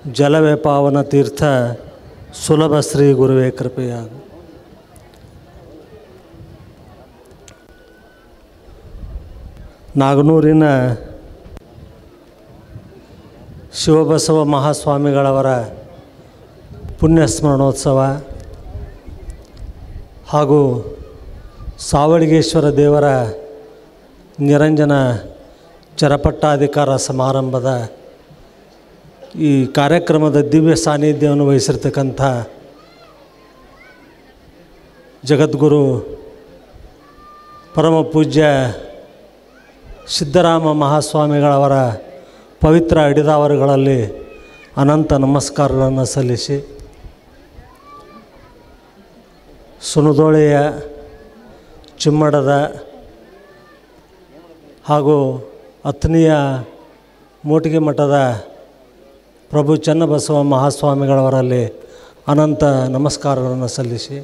ಜಲವೇ ಪಾವನ ತೀರ್ಥ ಸುಲಭ ಶ್ರೀ ಗುರುವೇ ಕೃಪೆಯಾಗು ನಾಗನೂರಿನ ಶಿವಬಸವ ಮಹಾಸ್ವಾಮಿಗಳವರ ಪುಣ್ಯ ಸ್ಮರಣೋತ್ಸವ ಹಾಗೂ ಸಾವಳಿಗೇಶ್ವರ ದೇವರ ನಿರಂಜನ ಚರಪಟ್ಟಾಧಿಕಾರ ಸಮಾರಂಭದ ಈ ಕಾರ್ಯಕ್ರಮದ ದಿವ್ಯ ಸಾನ್ನಿಧ್ಯವನ್ನು ವಹಿಸಿರ್ತಕ್ಕಂಥ ಜಗದ್ಗುರು ಪರಮ ಪೂಜ್ಯ ಸಿದ್ದರಾಮ ಮಹಾಸ್ವಾಮಿಗಳವರ ಪವಿತ್ರ ಹಿಡಿದಾವರುಗಳಲ್ಲಿ ಅನಂತ ನಮಸ್ಕಾರಗಳನ್ನು ಸಲ್ಲಿಸಿ ಸುಣದೋಳೆಯ ಚಿಮ್ಮಡದ ಹಾಗೂ ಅತ್ನಿಯ ಮೂಟಿಗೆ ಮಠದ ಪ್ರಭು ಚನ್ನಬಸವ ಮಹಾಸ್ವಾಮಿಗಳವರಲ್ಲಿ ಅನಂತ ನಮಸ್ಕಾರಗಳನ್ನು ಸಲ್ಲಿಸಿ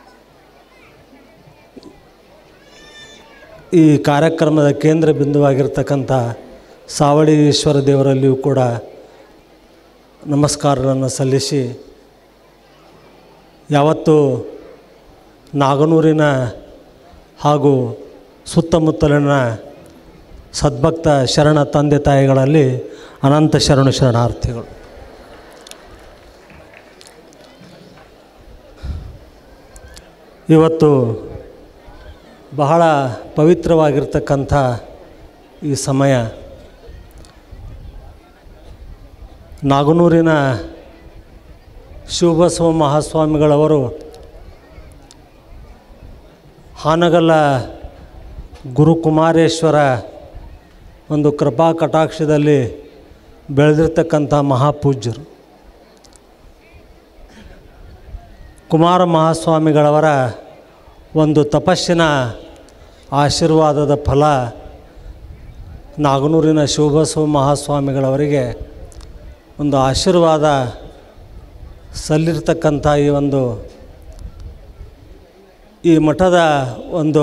ಈ ಕಾರ್ಯಕ್ರಮದ ಕೇಂದ್ರ ಬಿಂದುವಾಗಿರ್ತಕ್ಕಂಥ ಸಾವಳಿ ಈಶ್ವರ ದೇವರಲ್ಲಿಯೂ ಕೂಡ ನಮಸ್ಕಾರಗಳನ್ನು ಸಲ್ಲಿಸಿ ಯಾವತ್ತು ನಾಗನೂರಿನ ಹಾಗೂ ಸುತ್ತಮುತ್ತಲಿನ ಸದ್ಭಕ್ತ ಶರಣ ತಂದೆ ತಾಯಿಗಳಲ್ಲಿ ಅನಂತ ಶರಣು ಶರಣಾರ್ಥಿಗಳು ಇವತ್ತು ಬಹಳ ಪವಿತ್ರವಾಗಿರ್ತಕ್ಕಂಥ ಈ ಸಮಯ ನಾಗನೂರಿನ ಶಿವಬಸವ ಮಹಾಸ್ವಾಮಿಗಳವರು ಹಾನಗಲ್ಲ ಗುರುಕುಮಾರೇಶ್ವರ ಒಂದು ಕೃಪಾ ಕಟಾಕ್ಷದಲ್ಲಿ ಬೆಳೆದಿರ್ತಕ್ಕಂಥ ಮಹಾಪೂಜ್ಯರು ಕುಮಾರ ಮಹಾಸ್ವಾಮಿಗಳವರ ಒಂದು ತಪಸ್ಸಿನ ಆಶೀರ್ವಾದದ ಫಲ ನಾಗನೂರಿನ ಶಿವಬಸವ ಮಹಾಸ್ವಾಮಿಗಳವರಿಗೆ ಒಂದು ಆಶೀರ್ವಾದ ಸಲ್ಲಿರ್ತಕ್ಕಂಥ ಈ ಒಂದು ಈ ಮಠದ ಒಂದು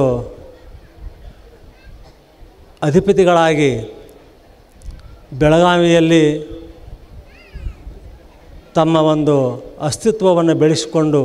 ಅಧಿಪತಿಗಳಾಗಿ ಬೆಳಗಾವಿಯಲ್ಲಿ ತಮ್ಮ ಒಂದು ಅಸ್ತಿತ್ವವನ್ನು ಬೆಳೆಸಿಕೊಂಡು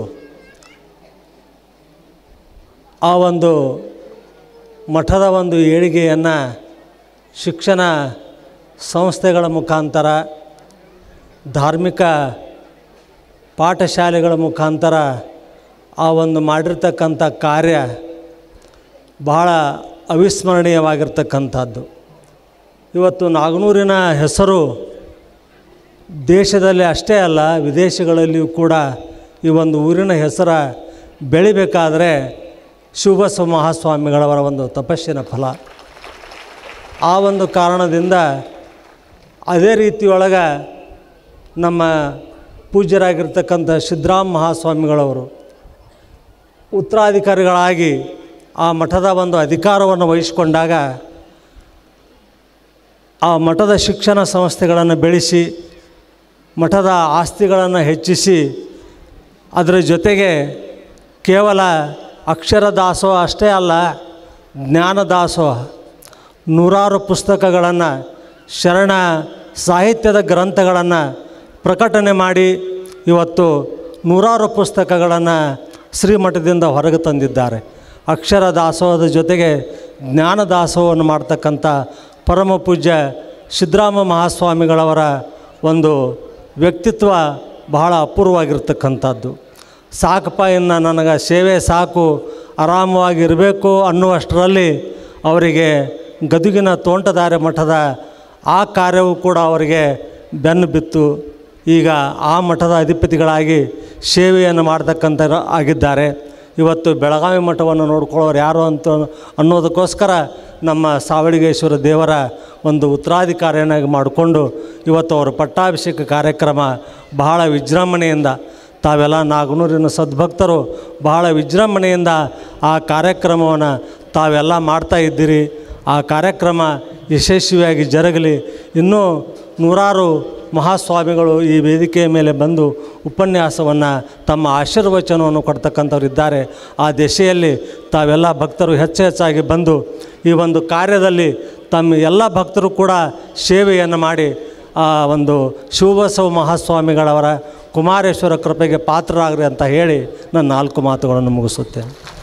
ಆ ಒಂದು ಮಠದ ಒಂದು ಏಳಿಗೆಯನ್ನು ಶಿಕ್ಷಣ ಸಂಸ್ಥೆಗಳ ಮುಖಾಂತರ ಧಾರ್ಮಿಕ ಪಾಠಶಾಲೆಗಳ ಮುಖಾಂತರ ಆ ಒಂದು ಮಾಡಿರ್ತಕ್ಕಂಥ ಕಾರ್ಯ ಬಹಳ ಅವಿಸ್ಮರಣೀಯವಾಗಿರ್ತಕ್ಕಂಥದ್ದು ಇವತ್ತು ನಾಗನೂರಿನ ಹೆಸರು ದೇಶದಲ್ಲಿ ಅಷ್ಟೇ ಅಲ್ಲ ವಿದೇಶಗಳಲ್ಲಿಯೂ ಕೂಡ ಈ ಒಂದು ಊರಿನ ಹೆಸರ ಬೆಳಿಬೇಕಾದರೆ ಶಿವಬಸವ ಮಹಾಸ್ವಾಮಿಗಳವರ ಒಂದು ತಪಸ್ಸಿನ ಫಲ ಆ ಒಂದು ಕಾರಣದಿಂದ ಅದೇ ರೀತಿಯೊಳಗೆ ನಮ್ಮ ಪೂಜ್ಯರಾಗಿರ್ತಕ್ಕಂಥ ಸಿದ್ದರಾಮ ಮಹಾಸ್ವಾಮಿಗಳವರು ಉತ್ತರಾಧಿಕಾರಿಗಳಾಗಿ ಆ ಮಠದ ಒಂದು ಅಧಿಕಾರವನ್ನು ವಹಿಸಿಕೊಂಡಾಗ ಆ ಮಠದ ಶಿಕ್ಷಣ ಸಂಸ್ಥೆಗಳನ್ನು ಬೆಳೆಸಿ ಮಠದ ಆಸ್ತಿಗಳನ್ನು ಹೆಚ್ಚಿಸಿ ಅದರ ಜೊತೆಗೆ ಕೇವಲ ಅಕ್ಷರ ದಾಸೋಹ ಅಷ್ಟೇ ಅಲ್ಲ ಜ್ಞಾನ ದಾಸೋಹ ನೂರಾರು ಪುಸ್ತಕಗಳನ್ನು ಶರಣ ಸಾಹಿತ್ಯದ ಗ್ರಂಥಗಳನ್ನು ಪ್ರಕಟಣೆ ಮಾಡಿ ಇವತ್ತು ನೂರಾರು ಪುಸ್ತಕಗಳನ್ನು ಶ್ರೀಮಠದಿಂದ ಹೊರಗೆ ತಂದಿದ್ದಾರೆ ಅಕ್ಷರ ದಾಸೋಹದ ಜೊತೆಗೆ ಜ್ಞಾನ ದಾಸೋಹವನ್ನು ಮಾಡ್ತಕ್ಕಂಥ ಪರಮ ಪೂಜ್ಯ ಸಿದ್ದರಾಮ ಮಹಾಸ್ವಾಮಿಗಳವರ ಒಂದು ವ್ಯಕ್ತಿತ್ವ ಬಹಳ ಅಪೂರ್ವವಾಗಿರ್ತಕ್ಕಂಥದ್ದು ಸಾಕಪ್ಪ ಇನ್ನು ನನಗೆ ಸೇವೆ ಸಾಕು ಆರಾಮವಾಗಿರಬೇಕು ಅನ್ನುವಷ್ಟರಲ್ಲಿ ಅವರಿಗೆ ಗದುಗಿನ ತೋಂಟದಾರೆ ಮಠದ ಆ ಕಾರ್ಯವೂ ಕೂಡ ಅವರಿಗೆ ಬೆನ್ನು ಬಿತ್ತು ಈಗ ಆ ಮಠದ ಅಧಿಪತಿಗಳಾಗಿ ಸೇವೆಯನ್ನು ಮಾಡ್ತಕ್ಕಂಥ ಆಗಿದ್ದಾರೆ ಇವತ್ತು ಬೆಳಗಾವಿ ಮಠವನ್ನು ನೋಡ್ಕೊಳ್ಳೋರು ಯಾರು ಅಂತ ಅನ್ನೋದಕ್ಕೋಸ್ಕರ ನಮ್ಮ ಸಾವಳಿಗೇಶ್ವರ ದೇವರ ಒಂದು ಉತ್ತರಾಧಿಕಾರಿಯನ್ನಾಗಿ ಮಾಡಿಕೊಂಡು ಇವತ್ತು ಅವರ ಪಟ್ಟಾಭಿಷೇಕ ಕಾರ್ಯಕ್ರಮ ಬಹಳ ವಿಜೃಂಭಣೆಯಿಂದ ತಾವೆಲ್ಲ ನಾಗನೂರಿನ ಸದ್ಭಕ್ತರು ಬಹಳ ವಿಜೃಂಭಣೆಯಿಂದ ಆ ಕಾರ್ಯಕ್ರಮವನ್ನು ತಾವೆಲ್ಲ ಮಾಡ್ತಾ ಇದ್ದೀರಿ ಆ ಕಾರ್ಯಕ್ರಮ ಯಶಸ್ವಿಯಾಗಿ ಜರಗಲಿ ಇನ್ನೂ ನೂರಾರು ಮಹಾಸ್ವಾಮಿಗಳು ಈ ವೇದಿಕೆಯ ಮೇಲೆ ಬಂದು ಉಪನ್ಯಾಸವನ್ನು ತಮ್ಮ ಆಶೀರ್ವಚನವನ್ನು ಕೊಡ್ತಕ್ಕಂಥವ್ರು ಇದ್ದಾರೆ ಆ ದಿಶೆಯಲ್ಲಿ ತಾವೆಲ್ಲ ಭಕ್ತರು ಹೆಚ್ಚು ಹೆಚ್ಚಾಗಿ ಬಂದು ಈ ಒಂದು ಕಾರ್ಯದಲ್ಲಿ ತಮ್ಮ ಎಲ್ಲ ಭಕ್ತರು ಕೂಡ ಸೇವೆಯನ್ನು ಮಾಡಿ ಆ ಒಂದು ಶಿವಬಸವ ಮಹಾಸ್ವಾಮಿಗಳವರ ಕುಮಾರೇಶ್ವರ ಕೃಪೆಗೆ ಪಾತ್ರರಾಗ್ರಿ ಅಂತ ಹೇಳಿ ನಾನು ನಾಲ್ಕು ಮಾತುಗಳನ್ನು ಮುಗಿಸುತ್ತೇನೆ